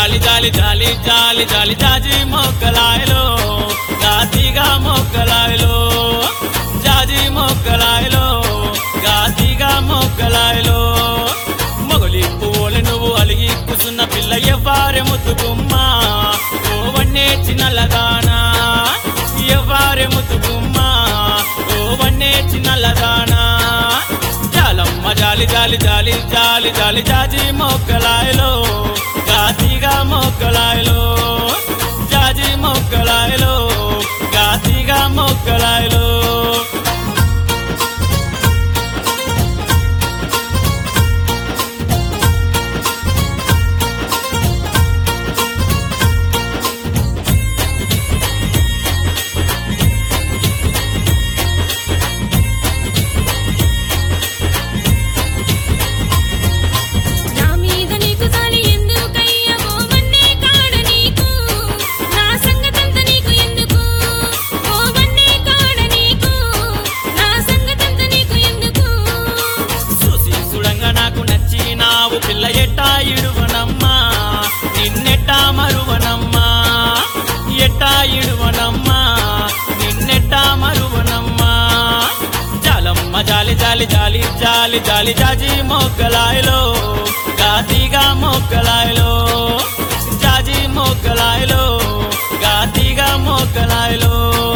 జాలి జాలి జాలి జాలి జాలి జాజి మొక్కలాయలో గాతిగా మొక్కలాయలో జాజి మొక్కలాయలో గాతిగా మొక్కలాయలో మొగలి పువ్వులు నువ్వు అలిగి కూసున్న పిల్ల ఎవ్వారె ముద్దుగుమ్మా ఓ వన్నే చిన్నలదానా ఎవ్వారె ముద్దుగుమ్మా ఓ వన్నే చిన్నలదానా జాలమ్మ జాలి జాలి జాలి జాలి జాలి జాజి మొక్కలాయలో గాతిగా మొక్కలాయలో జాజి మొక్కలాయలో గాతిగా మొక్కలాయలో నా మీద నీకు జాలి ఎందుకయ్యా ఓ వన్నే కాడ నీకు నా సంగతంత నీకు ఎందుకు ఓ వన్నే కాడ నీకు నా సంగతంత నీకు ఎందుకు చూసి సుడంగా నాకు నచ్చినావు పిల్ల ఎట్టా ఇడువనమ్మా నిన్నెట్టా మరువనమ్మా ఎట్టా ఇడువనమ్మా నిన్నెట్టా మరువనమ్మా జాలమ్మ జాలి జాలి జాలి జాలి జాలి జాజి మొక్కలాయలో గాతిగా మొక్కలాయలో జాజి మొక్కలాయలో గాతిగా మొక్కలాయలో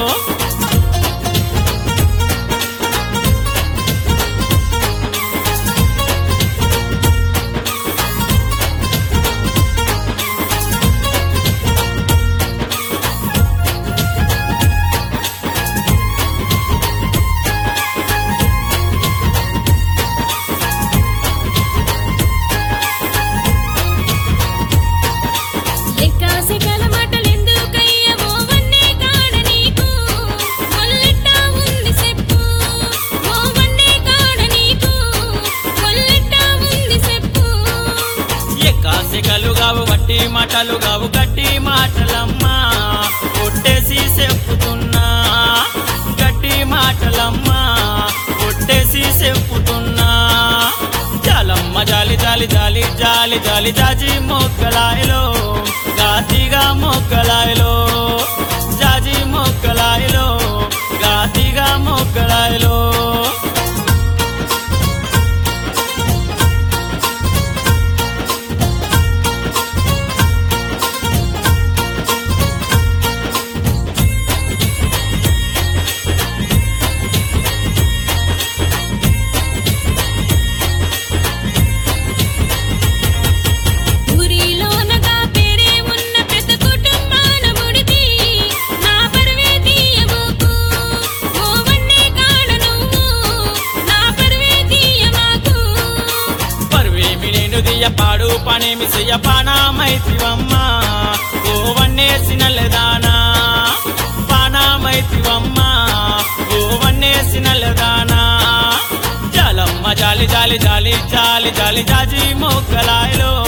లెక్క సిగల మాటలెందుకయ్యా ఓ వన్నే కాడ నీకు మొల్లెట్టా ఉంది చెప్పు ఓ వన్నే కాడ నీకు మొల్లెట్టా ఉంది చెప్పు ఎక్కాసికలు గావు వట్టి మాటలు గావు గట్టి మాటలమ్మా కొట్టేసి చెప్పుతున్నా గట్టి మాటలమ్మా కొట్టేసి చెప్పుతున్నా జాలమ్మ జాలి జాలి జాలి జాలి జాలి జాజి మొక్కలాయలో గాతిగా మొక్కలాయలో జాజి మొక్కలాయలో గాతిగా మొక్కలాయలో ఊరిలోనగా పేరే ఉన్న పెద్ద కుటుంబాన ముడితి నా పరువే తీయబోకు ఓ వన్నే కాడ నువ్వు నా పరువే తీయమాకు పరువేమి నేను దియ్య పాడు పనేమి చెయ్య పానామైతివమ్మా ఓ వన్నేసిన లెదానా పానామైతివమ్మా ఓ వన్నేసిన లెదానా జాలమ్మ జాలి జాలి జాలి జాలి జాలి జాజి మొక్కలాయలో